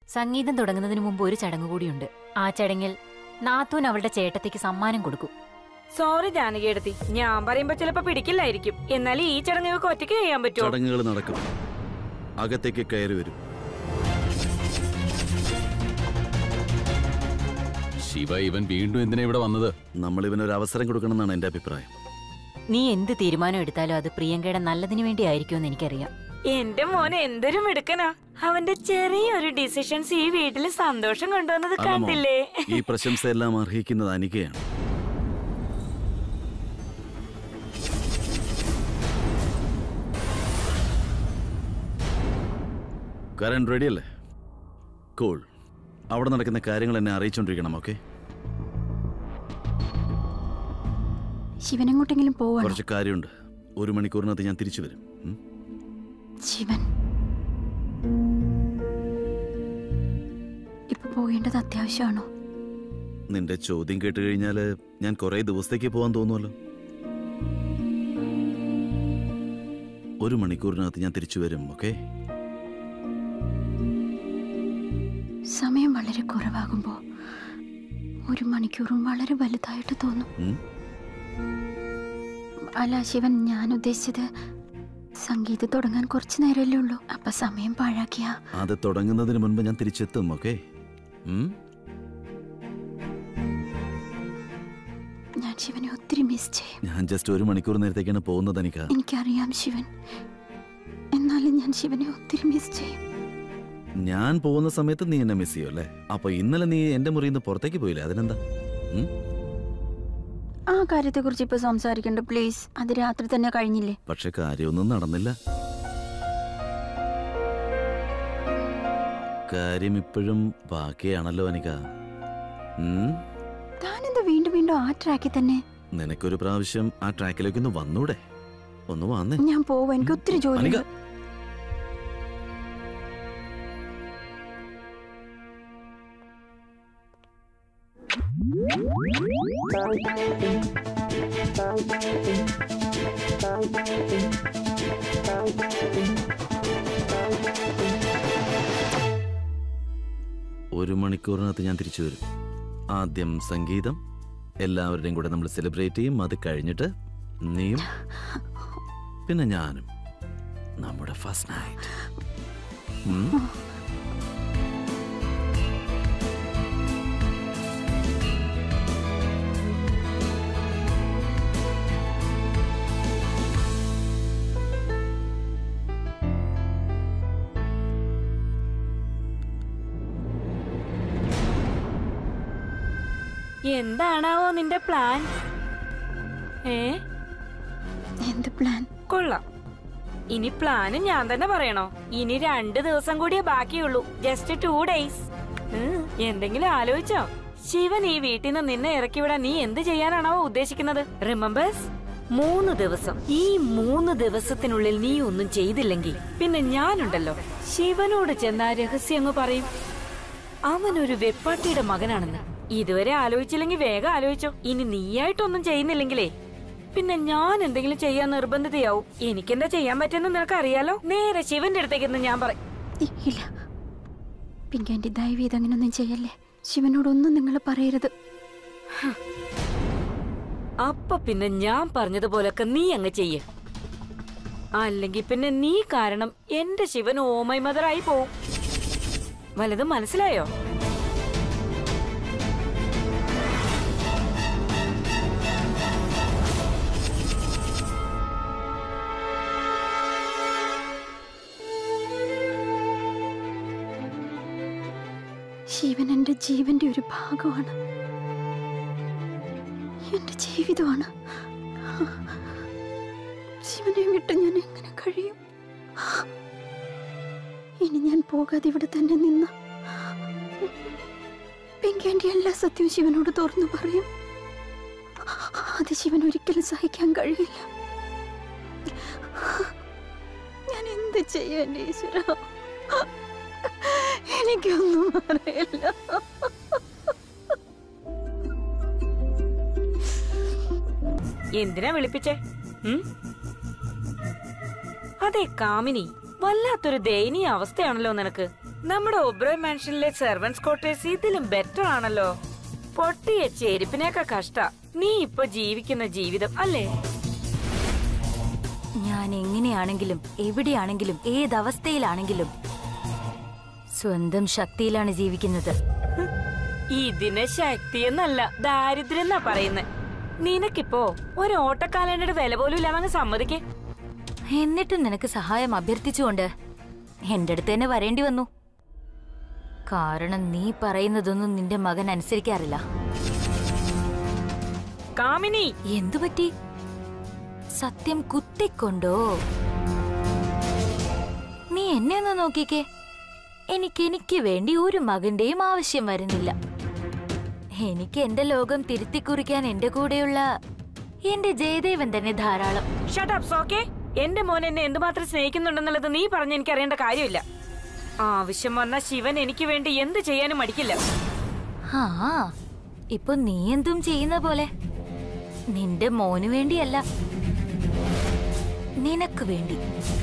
സംഗീതം തുടങ്ങുന്നതിന് മുമ്പ് ഒരു ചടങ്ങ് കൂടിയുണ്ട് ആ ചടങ്ങിൽ നാത്തൂൻ അവളുടെ ചേട്ടത്തിക്ക് സമ്മാനം കൊടുക്കും സോറി ജാനകിയെടുത്തി ഞാൻ പറയുമ്പോ ചിലപ്പോ പിടിക്കില്ലായിരിക്കും എന്നാൽ ഈ ചടങ്ങുകൾക്ക് ഒറ്റയ്ക്ക് ചെയ്യാൻ പറ്റുമോ ചടങ്ങുകൾ നടക്കും അകത്തേക്ക് കയറി വരും ശിവ ഇവൻ വീണ്ടും എന്തിനാ ഇവിടെ വന്നത് നമ്മൾ ഇവനൊരു അവസരം കൊടുക്കണമെന്നാണ് എന്റെ അഭിപ്രായം നീ എന്ത് തീരുമാനം എടുത്താലും അത് പ്രിയങ്കയുടെ നല്ലതിനു വേണ്ടി ആയിരിക്കുമെന്ന് എനിക്കറിയാം എന്റെ മോൻ എന്തൊരു മിടുക്കനാ അവന്റെ ചെറിയൊരു ഡിസിഷൻസ് ഈ വീട്ടിൽ സന്തോഷം കൊണ്ടുവന്നത് അല്ല മോൻ, കണ്ടില്ലേ ഈ പ്രശംസയെല്ലാം അർഹിക്കുന്നത് അനികയാണ് കരൺ റെഡി അല്ലേ കൂൾ അവിടെ നടക്കുന്ന കാര്യങ്ങൾ എന്നെ അറിയിച്ചോണ്ടിരിക്കണം ഓക്കെ ശിവൻ എങ്ങോട്ടെങ്കിലും പോവാണോ കുറച്ച് കാര്യമുണ്ട് ഒരു മണിക്കൂറിനകത്ത് ഞാൻ തിരിച്ചു വരും ഉം? ശിവൻ ഇപ്പൊ പോകേണ്ടത് അത്യാവശ്യമാണോ നിന്റെ ചോദ്യം കേട്ട് കഴിഞ്ഞാല് ഞാൻ കുറെ ദിവസത്തേക്ക് പോകാൻ തോന്നുമല്ലോ ഒരു മണിക്കൂറിനകത്ത് ഞാൻ തിരിച്ചു വരും ഓക്കെ സമയം വളരെ കുറവാകുമ്പോ ഒരു മണിക്കൂറും വളരെ വലുതായിട്ട് തോന്നും അല്ല ശിവൻ ഞാൻ ഉദ്ദേശിച്ചത് സംഗീതം തുടങ്ങാൻ കുറച്ചു നേരമല്ലേ ഉള്ളൂ അപ്പൊ സമയം പാഴാക്കിയ അത് തുടങ്ങുന്നതിന് മുൻപ് ഞാൻ തിരിച്ചെത്തും ഓക്കെ ഞാൻ ശിവനെ ഒത്തിരി മിസ് ചെയ്യും ഞാൻ ജസ്റ്റ് ഒരു മണിക്കൂർ നേരത്തേക്കാണ് പോകുന്നത് എനിക്ക് എനിക്കറിയാം ശിവൻ എന്നാലും ഞാൻ ശിവനെ ഒത്തിരി മിസ് ചെയ്യും ഞാൻ പോകുന്ന സമയത്ത് നീ എന്നെ മിസ് ചെയ്യും അല്ലേ അപ്പൊ ഇന്നലെ നീ എന്റെ മുറിയിൽ നിന്ന് പുറത്തേക്ക് പോയില്ലേ അതിനെന്താ ഉം? ആ കാര്യത്തെ കുറിച്ച് ഇപ്പൊ സംസാരിക്കണ്ട പ്ലീസ് അത് രാത്രി തന്നെ കഴിഞ്ഞില്ലേ പക്ഷെ കാര്യമൊന്നും നടന്നില്ല കാര്യം ഇപ്പോഴും ബാക്കിയാണല്ലോ അനിക ഉം? താനെന്താ വീണ്ടും വീണ്ടും ആ ട്രാക്കിൽ തന്നെ നിനക്കൊരു പ്രാവശ്യം ആ ട്രാക്കിലേക്ക് ഒന്ന് വന്നൂടെ ഒന്ന് വന്നേ ഞാൻ പോവാ എനിക്ക് ഒത്തിരി ജോലി അനിക ഒരു മണിക്കൂറിനകത്ത് ഞാൻ തിരിച്ചു വരും ആദ്യം സംഗീതം എല്ലാവരുടെയും കൂടെ നമ്മൾ സെലിബ്രേറ്റ് ചെയ്യും അത് കഴിഞ്ഞിട്ട് നീയും പിന്നെ ഞാനും നമ്മുടെ ഫസ്റ്റ് നൈറ്റ് എന്താണാവോ നിന്റെ പ്ലാൻ ഏ എന്ത് പ്ലാൻ കൊള്ളാം ഇനി പ്ലാന് ഞാൻ തന്നെ പറയണോ ഇനി രണ്ട് ദിവസം കൂടിയേ ബാക്കിയുള്ളൂ ജസ്റ്റ് ടു ഡേയ്സ് എന്തെങ്കിലും ആലോചിച്ചോ ശിവൻ ഈ വീട്ടിൽ നിന്ന് നിന്നെ ഇറക്കി വിടാൻ നീ എന്ത് ചെയ്യാനാണോ ഉദ്ദേശിക്കുന്നത് റിമെമ്പേഴ്സ് മൂന്ന് ദിവസം ഈ മൂന്ന് ദിവസത്തിനുള്ളിൽ നീ ഒന്നും ചെയ്തില്ലെങ്കിൽ പിന്നെ ഞാനുണ്ടല്ലോ ശിവനോട് ചെന്ന രഹസ്യം അങ്ങ് പറയും അവനൊരു വെപ്പാട്ടിയുടെ മകനാണെന്ന് ഇതുവരെ ആലോചിച്ചില്ലെങ്കിൽ വേഗം ആലോചിച്ചോ ഇനി നീയായിട്ടൊന്നും ചെയ്യുന്നില്ലെങ്കിലേ പിന്നെ ഞാൻ എന്തെങ്കിലും ചെയ്യാൻ നിർബന്ധിതയാവും എനിക്കെന്താ ചെയ്യാൻ പറ്റുന്ന നിനക്ക് അറിയാലോ നേരെ ശിവന്റെ അടുത്തേക്ക് ഞാൻ പറയും ഇ- ഇല്ല പിങ്കി ആന്റി ദയവ് ചെയ്ത് അങ്ങനൊന്നും ചെയ്യല്ലേ ശിവനോടൊന്നും നിങ്ങൾ പറയരുത് അപ്പൊ പിന്നെ ഞാൻ പറഞ്ഞതുപോലൊക്കെ നീ അങ്ങ് ചെയ്യ് അല്ലെങ്കിൽ പിന്നെ നീ കാരണം എന്റെ ശിവൻ ഓമൈ മദറായി പോവും വലതും മനസ്സിലായോ ശിവൻ എന്റെ ജീവന്റെ ഒരു ഭാഗമാണ് എന്റെ ജീവിതമാണ് ശിവനെ വിട്ട് ഞാൻ എങ്ങനെ കഴിയും ഇനി ഞാൻ പോകാതെ ഇവിടെ തന്നെ നിന്ന പിങ്കേന്റെ എല്ലാ സത്യവും ശിവനോട് തുറന്നു പറയും അത് ശിവൻ ഒരിക്കലും സഹിക്കാൻ കഴിയില്ല ഞാൻ എന്ത് ചെയ്യും എന്റെ ഈശ്വര എനിക്കൊന്നും അറിയില്ല എന്തിനാ വിളിപ്പിച്ചേ ഉം? അതെ കാമിനി വല്ലാത്തൊരു ദയനീയ അവസ്ഥയാണല്ലോ നിനക്ക് നമ്മുടെ ഒബ്രോയ് മാൻഷനിലെ സെർവൻസ് ക്വാർട്ടേഴ്സ് ഇതിലും ബെറ്റർ ആണല്ലോ പൊട്ടിയ ചെരുപ്പിനൊക്കെ കഷ്ട നീ ഇപ്പൊ ജീവിക്കുന്ന ജീവിതം അല്ലേ ഞാൻ എങ്ങനെയാണെങ്കിലും എവിടെയാണെങ്കിലും ഏതവസ്ഥയിലാണെങ്കിലും സ്വന്തം ശക്തിയിലാണ് ജീവിക്കുന്നത് ഇതിന് ശക്തി എന്നല്ല ദാരിദ്ര്യം എന്നാ പറയുന്നത് നിനക്കിപ്പോ ഒരു ഓട്ടക്കാലണ്ടയുടെ വില പോലും ഇല്ലാന്നങ്ങ് സമ്മതിക്കേ എന്നിട്ടും നിനക്ക് സഹായം അഭ്യർത്ഥിച്ചുകൊണ്ട് എന്റെ അടുത്ത് തന്നെ വരേണ്ടി വന്നു കാരണം നീ പറയുന്നതൊന്നും നിന്റെ മകൻ അനുസരിക്കാറില്ല കാമിനി എന്തു പറ്റി സത്യം കുത്തിക്കൊണ്ടോ നീ എന്നെ ഒന്ന് നോക്കിക്കേ എനിക്ക് എനിക്ക് വേണ്ടി ഒരു മകന്റെയും ആവശ്യം വരുന്നില്ല എനിക്ക് എന്റെ ലോകം തിരുത്തി കുറിക്കാൻ എന്റെ കൂടെയുള്ള എന്റെ ജയദേവൻ തന്നെ ധാരാളം ഷട്ടപ്സ് ഓക്കെ എന്റെ മോൻ എന്നെ എന്തുമാത്രം സ്നേഹിക്കുന്നുണ്ടെന്നുള്ളത് നീ പറഞ്ഞ് എനിക്ക് അറിയേണ്ട കാര്യമില്ല ആവശ്യം വന്ന ശിവൻ എനിക്ക് വേണ്ടി എന്ത് ചെയ്യാനും മടിക്കില്ല ആ ഇപ്പൊ നീ എന്തും ചെയ്യുന്ന പോലെ നിന്റെ മോന് വേണ്ടിയല്ല നിനക്ക് വേണ്ടി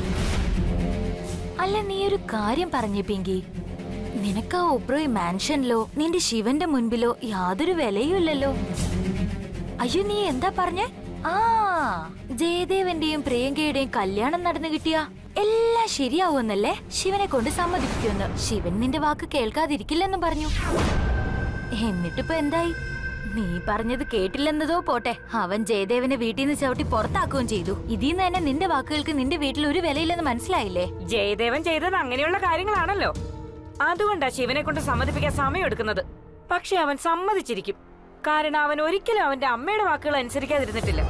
അല്ല നീ ഒരു കാര്യം പറഞ്ഞേ പിങ്കി നിനക്ക് ആ ഒബ്രോയ് മാൻഷനിലോ നിന്റെ ശിവന്റെ മുൻപിലോ യാതൊരു വിലയുമില്ലല്ലോ അയ്യോ നീ എന്താ പറഞ്ഞേ ആ ജയദേവന്റെയും പ്രിയങ്കയുടെയും കല്യാണം നടന്നു കിട്ടിയ എല്ലാം ശരിയാവുമെന്നല്ലേ ശിവനെ കൊണ്ട് സമ്മതിപ്പിക്കുമെന്ന് ശിവൻ നിന്റെ വാക്ക് കേൾക്കാതിരിക്കില്ലെന്നും പറഞ്ഞു എന്നിട്ടിപ്പോ എന്തായി നീ പറഞ്ഞത് കേട്ടില്ലെന്നതോ പോട്ടെ അവൻ ജയദേവനെ വീട്ടിൽ നിന്ന് ചവിട്ടി പുറത്താക്കുകയും ചെയ്തു ഇതിന്ന് തന്നെ നിന്റെ വാക്കുകൾക്ക് നിന്റെ വീട്ടിൽ ഒരു വിലയില്ലെന്ന് മനസ്സിലായില്ലേ ജയദേവൻ ചെയ്തത് അങ്ങനെയുള്ള കാര്യങ്ങളാണല്ലോ അതുകൊണ്ടാ ശിവനെ കൊണ്ട് സമ്മതിപ്പിക്കാൻ സമയം എടുക്കുന്നത് പക്ഷെ അവൻ സമ്മതിച്ചിരിക്കും കാരണം അവൻ ഒരിക്കലും അവന്റെ അമ്മയുടെ വാക്കുകൾ അനുസരിക്കാതിരുന്നിട്ടില്ല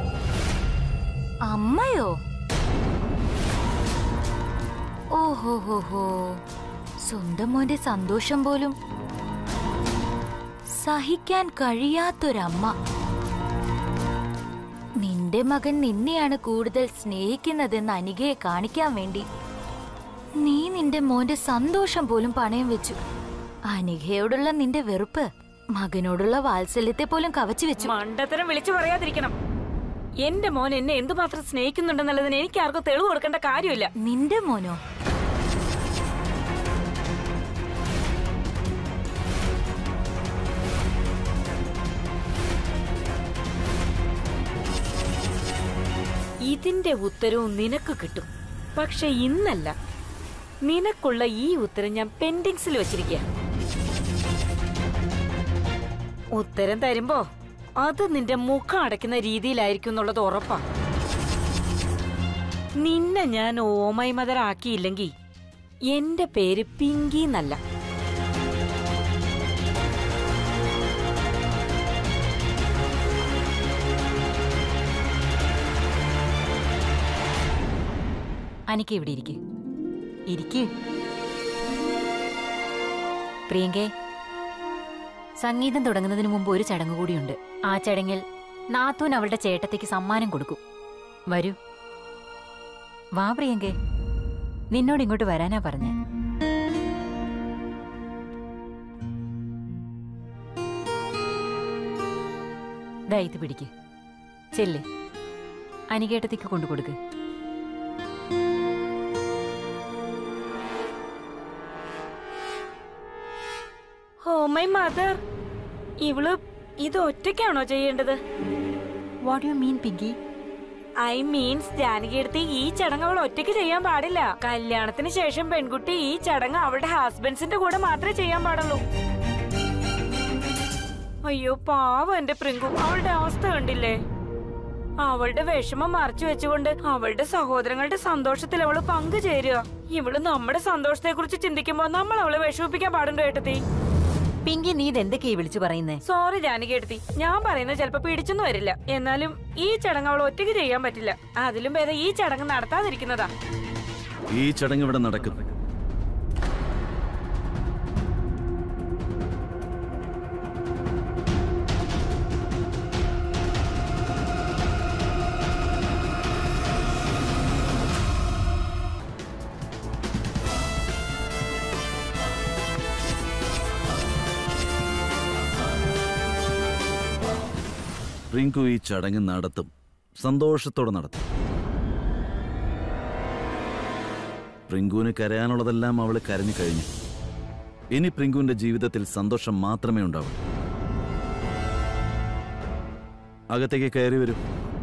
അമ്മയോ ഓഹോ ഹോ ഹോ സ്വന്തം മോന്റെ സന്തോഷം പോലും സഹിക്കാൻ കഴിയാത്തൊരമ്മ നിന്റെ മകൻ നിന്നെയാണ് കൂടുതൽ സ്നേഹിക്കുന്നതെന്ന് അനികയെ കാണിക്കാൻ വേണ്ടി നീ നിന്റെ മോന്റെ സന്തോഷം പോലും പണയം വെച്ചു അനികയോടുള്ള നിന്റെ വെറുപ്പ് മകനോടുള്ള വാത്സല്യത്തെ പോലും കവച്ചു വെച്ചു മണ്ടത്തരം വിളിച്ചു പറയാതിരിക്കണം എന്റെ മോൻ എന്നെ എന്തുമാത്രം സ്നേഹിക്കുന്നുണ്ടെന്നുള്ളതിന് എനിക്ക് ആർക്കും തെളിവ് കൊടുക്കേണ്ട കാര്യമില്ല നിന്റെ മോനോ ഇതിന്റെ ഉത്തരവും നിനക്ക് കിട്ടും പക്ഷെ ഇന്നല്ല നിനക്കുള്ള ഈ ഉത്തരം ഞാൻ പെൻഡിങ്സിൽ വെച്ചിരിക്കുക ഉത്തരം തരുമ്പോ അത് നിന്റെ മുഖം അടയ്ക്കുന്ന രീതിയിലായിരിക്കും എന്നുള്ളത് ഉറപ്പാ നിന്നെ ഞാൻ ഓമൈ മദർ ആക്കിയില്ലെങ്കിൽ എന്റെ പേര് പിങ്കി എന്നല്ല അനിക്ക് ഇവിടെ ഇരിക്ക് ഇരിക്ക് പ്രിയങ്കേ സംഗീതം തുടങ്ങുന്നതിന് മുമ്പ് ഒരു ചടങ്ങ് കൂടിയുണ്ട് ആ ചടങ്ങിൽ നാത്തൂൻ അവളുടെ ചേട്ടത്തേക്ക് സമ്മാനം കൊടുക്കും വരൂ വാ പ്രിയങ്കേ നിന്നോട് ഇങ്ങോട്ട് വരാനാ പറഞ്ഞേ ദാ ഇത് പിടിക്ക് ചെല്ല് അനികേട്ടത്തേക്ക് കൊണ്ടു കൊടുക്ക് ഓ മൈ മദർ ഇവള് ഇത് ഒറ്റയ്ക്കാണോ ചെയ്യേണ്ടത് what you mean Pinky I means ജാനകിയെടുത്ത് ഈ ചടങ്ങ് അവൾ ഒറ്റയ്ക്ക് ചെയ്യാൻ പാടില്ല കല്യാണത്തിന് ശേഷം പെൺകുട്ടി ഈ ചടങ്ങ് അവളുടെ ഹസ്ബൻഡ്സിന്റെ കൂടെ മാത്രമേ ചെയ്യാൻ പാടുള്ളൂ അയ്യോ പാവം എന്റെ പ്രിങ്കു അവളുടെ അവസ്ഥ കണ്ടില്ലേ അവളുടെ വിഷമം മറച്ചു വെച്ചുകൊണ്ട് അവളുടെ സഹോദരങ്ങളുടെ സന്തോഷത്തിൽ അവള് പങ്കുചേരുക ഇവള് നമ്മുടെ സന്തോഷത്തെ കുറിച്ച് ചിന്തിക്കുമ്പോ നമ്മൾ അവളെ വിഷമിപ്പിക്കാൻ പാടുണ്ടോ ഏട്ടത്തി പിങ്കി നീ ഇതെന്തൊക്കെയാ വിളിച്ചു പറയുന്നേ സോറി ജാനകി എടുത്തി ഞാൻ പറയുന്നത് ചിലപ്പോ പിടിച്ചൊന്നും വരില്ല എന്നാലും ഈ ചടങ്ങ് അവൾ ഒറ്റയ്ക്ക് ചെയ്യാൻ പറ്റില്ല അതിലും ഭേദം ഈ ചടങ്ങ് നടത്താതിരിക്കുന്നതാ ഈ ചടങ്ങ് ഇവിടെ നടക്കും റിങ്കു ഈ ചടങ്ങ് നടത്തും സന്തോഷത്തോടെ നടത്തും റിങ്കുവിന് കരയാനുള്ളതെല്ലാം അവള് കരഞ്ഞു കഴിഞ്ഞു ഇനി പ്രിങ്കുവിന്റെ ജീവിതത്തിൽ സന്തോഷം മാത്രമേ ഉണ്ടാവൂ അകത്തേക്ക് കയറി വരൂ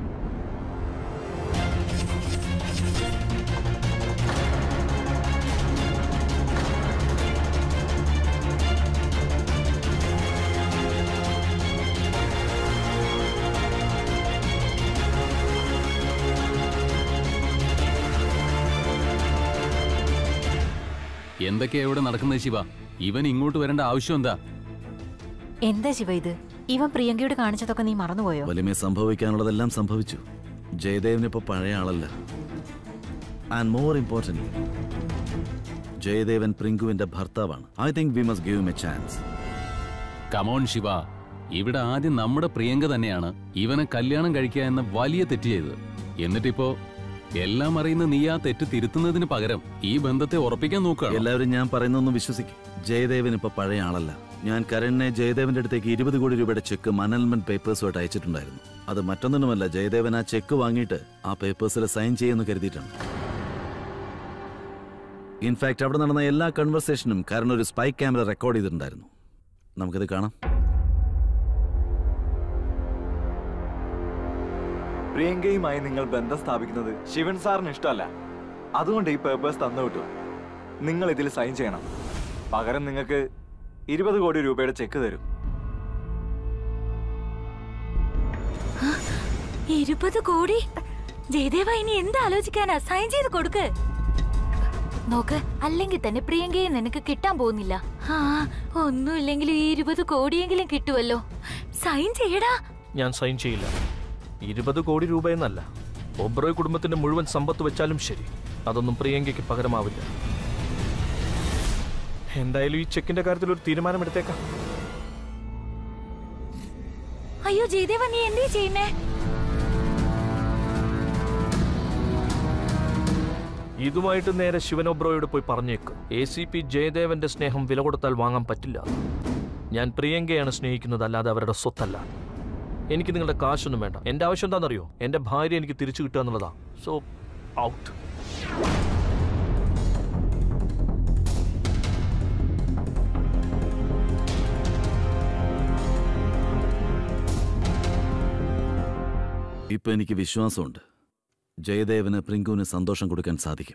എന്തൊക്കെയാ ഇവിടെ നടക്കുന്നത് ശിവ ഇവൻ ഇങ്ങോട്ട് വരേണ്ട ആവശ്യം എന്താ എന്താ ശിവ ഇത് ഇവൻ പ്രിയങ്കയോട് കാണിച്ചതൊക്കെ നീ മറന്നുപോയോ വലിമേ സംഭവിക്കാനുള്ളതെല്ലാം സംഭവിച്ചു ജയദേവൻ ഇപ്പൊ പഴയ ആളല്ല ആൻഡ് മോർ ഇമ്പോർട്ടന്റ് ജയദേവൻ പ്രിങ്കുവിന്റെ ഭർത്താവാണ് I think we must give a chance come on Shiva ഇവിടെ ആദ്യം നമ്മുടെ പ്രിയങ്ക തന്നെയാണ് ഇവനെ കല്യാണം കഴിക്കുക എന്ന വലിയ തെറ്റ് ചെയ്തത് എന്നിട്ടിപ്പോ എല്ലാം അറിയുന്ന നീ ആ തെറ്റ് തിരുത്തുന്നതിന് പകരം ഈ ബന്ധത്തെ ഉറപ്പിക്കാൻ നോക്കുകയാണ് എല്ലാവരും ഞാൻ പറയുന്നൊന്നും വിശ്വസിക്കും ജയദേവൻ ഇപ്പൊ പഴയ ആളല്ല ഞാൻ കരണിനെ ജയദേവന്റെ അടുത്തേക്ക് ഇരുപത് കോടി രൂപയുടെ ചെക്ക് മനൽമെന്റ് പേപ്പേഴ്സുമായിട്ട് അയച്ചിട്ടുണ്ടായിരുന്നു അത് മറ്റൊന്നിനുമല്ല ജയദേവൻ ആ ചെക്ക് വാങ്ങിയിട്ട് ആ പേപ്പേഴ്സിൽ സൈൻ ചെയ്യുമെന്ന് കരുതിയിട്ടാണ് ഇൻഫാക്ട് അവിടെ നടന്ന എല്ലാ കൺവെർസേഷനും കാരണം ഒരു സ്പൈ ക്യാമറ റെക്കോർഡ് ചെയ്തിട്ടുണ്ടായിരുന്നു നമുക്കിത് കാണാം പ്രിയങ്കയുമായി നിങ്ങൾ ബന്ധം സ്ഥാപിക്കുന്നത് ശിവൻ സാറിന് ഇഷ്ടമല്ല അതുകൊണ്ട് ഈ പേപ്പേഴ്സ് തന്നു വിട്ടു നിങ്ങൾ ഇതിൽ സൈൻ ചെയ്യണം പകരം നിങ്ങൾക്ക് ഇരുപത് കോടി രൂപയുടെ ചെക്ക് തരും ഇരുപത് കോടി ജയദേവ ഇനി എന്ത് ആലോചിക്കാനാ സൈൻ ചെയ്ത് കൊടുക്ക് നോക്ക് അല്ലെങ്കിൽ തന്നെ പ്രിയങ്കയെ നിനക്ക് കിട്ടാൻ പോകുന്നില്ല ആ ഒന്നുമില്ലെങ്കിലും ഈ ഇരുപത് കോടിയെങ്കിലും കിട്ടുമല്ലോ സൈൻ ചെയ്യടാ ഞാൻ സൈൻ ചെയ്യില്ല ഇരുപത് കോടി രൂപയെന്നല്ല ഒബ്രോയ് കുടുംബത്തിന്റെ മുഴുവൻ സമ്പത്ത് വെച്ചാലും ശരി അതൊന്നും പ്രിയങ്കയ്ക്ക് പകരമാവില്ല എന്തായാലും ഈ ചെക്കിന്റെ കാര്യത്തിൽ ഒരു തീരുമാനമെടുത്തേക്കാം അയ്യോ ജയദേവ നീ എന്തേ ചെയ്യുന്നേ ഇതുമായിട്ട് നേരെ ശിവൻ ഒബ്രോയോട് പോയി പറഞ്ഞേക്ക് എ സി പി ജയദേവന്റെ സ്നേഹം വില കൊടുത്താൽ വാങ്ങാൻ പറ്റില്ല ഞാൻ പ്രിയങ്കയാണ് സ്നേഹിക്കുന്നത് അല്ലാതെ അവരുടെ സ്വത്തല്ല എനിക്ക് നിങ്ങളുടെ കാശൊന്നും വേണ്ട എന്റെ ആവശ്യം എന്താണെന്നറിയോ എന്റെ ഭാര്യ എനിക്ക് തിരിച്ചു കിട്ടുക എന്നുള്ളതാ സോ ഔട്ട് ഇപ്പൊ എനിക്ക് വിശ്വാസമുണ്ട് ജയദേവന് പ്രിങ്കുവിന് സന്തോഷം കൊടുക്കാൻ സാധിക്കും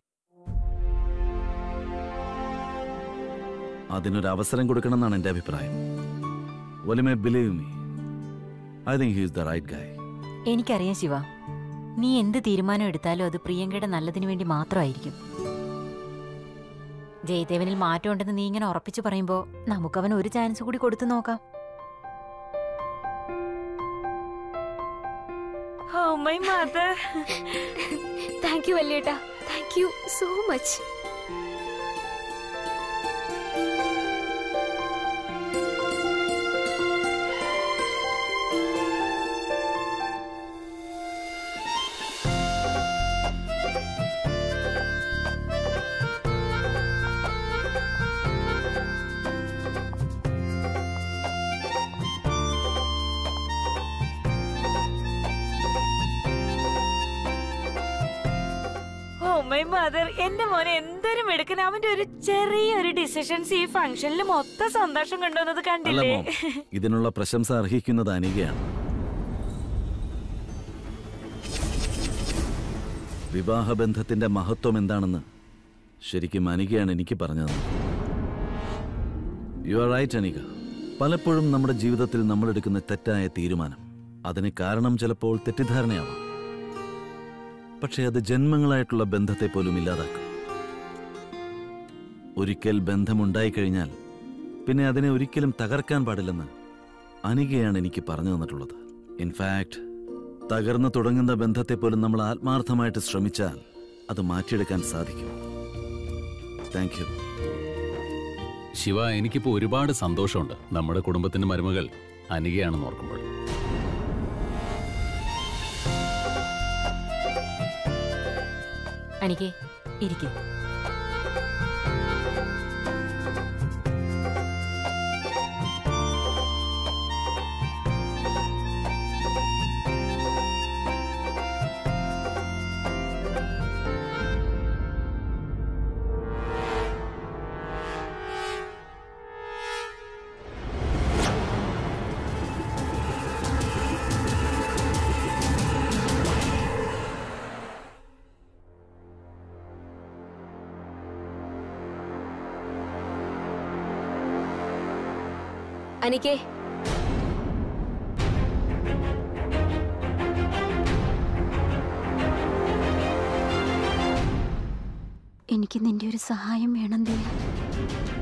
അതിനൊരു അവസരം കൊടുക്കണമെന്നാണ് എൻ്റെ അഭിപ്രായം വലിമേ believe me I think he's the right guy എനിക്കറിയാം ശിവ നീ എന്ത് തീരുമാനം എടുത്താലും അത് പ്രിയങ്കയുടെ നല്ലതിനു വേണ്ടി മാത്രമായിരിക്കും ജയദേവനിൽ മാറ്റമുണ്ടെന്ന് നീ ഇങ്ങനെ ഉറപ്പിച്ചു പറയുമ്പോ നമുക്കവൻ ഒരു ചാൻസ് കൂടി കൊടുത്തു നോക്കാം oh my mother thank you വല്യേട്ടാ thank you so much oh my mother എന്റെ മോനെ എന്തൊരു മിടുക്കൻ അവന്റെ ഒരു ചെറിയൊരു ഡിസിഷൻസ് ഈ ഫംഗ്ഷനിൽ മൊത്തം സന്തോഷം കൊണ്ടുവന്നത് അല്ല കണ്ടില്ലേ മോം ഇതിനുള്ള പ്രശംസ അർഹിക്കുന്നത് അനികയാണ് വിവാഹബന്ധത്തിന്റെ മഹത്വം എന്താണെന്ന് ശരിക്കും അനികയാണ് എനിക്ക് പറഞ്ഞത് യു ആർ റൈറ്റ് അനിക പലപ്പോഴും നമ്മുടെ ജീവിതത്തിൽ നമ്മൾ എടുക്കുന്ന തെറ്റായ തീരുമാനം അതിന് കാരണം ചിലപ്പോൾ തെറ്റിദ്ധാരണയാവാം പക്ഷേ അത് ജന്മങ്ങളായിട്ടുള്ള ബന്ധത്തെ പോലും ഇല്ലാതാക്കും ഒരിക്കൽ ബന്ധമുണ്ടായിക്കഴിഞ്ഞാൽ പിന്നെ അതിനെ ഒരിക്കലും തകർക്കാൻ പാടില്ലെന്ന് അനികയാണ് എനിക്ക് പറഞ്ഞു തന്നിട്ടുള്ളത് ഇൻഫാക്ട് തകർന്നു തുടങ്ങുന്ന ബന്ധത്തെ പോലും നമ്മൾ ആത്മാർത്ഥമായിട്ട് ശ്രമിച്ചാൽ അത് മാറ്റിയെടുക്കാൻ സാധിക്കും താങ്ക് യു ശിവ എനിക്കിപ്പോ ഒരുപാട് സന്തോഷമുണ്ട് നമ്മുടെ കുടുംബത്തിന്റെ മരുമകൾ അനികയാണെന്ന് ഓർക്കുമ്പോൾ എനിക്ക് ഇരിക്കും ജാനിക്കേ എനിക്ക് നിന്റെ ഒരു സഹായം വേണം ദിയ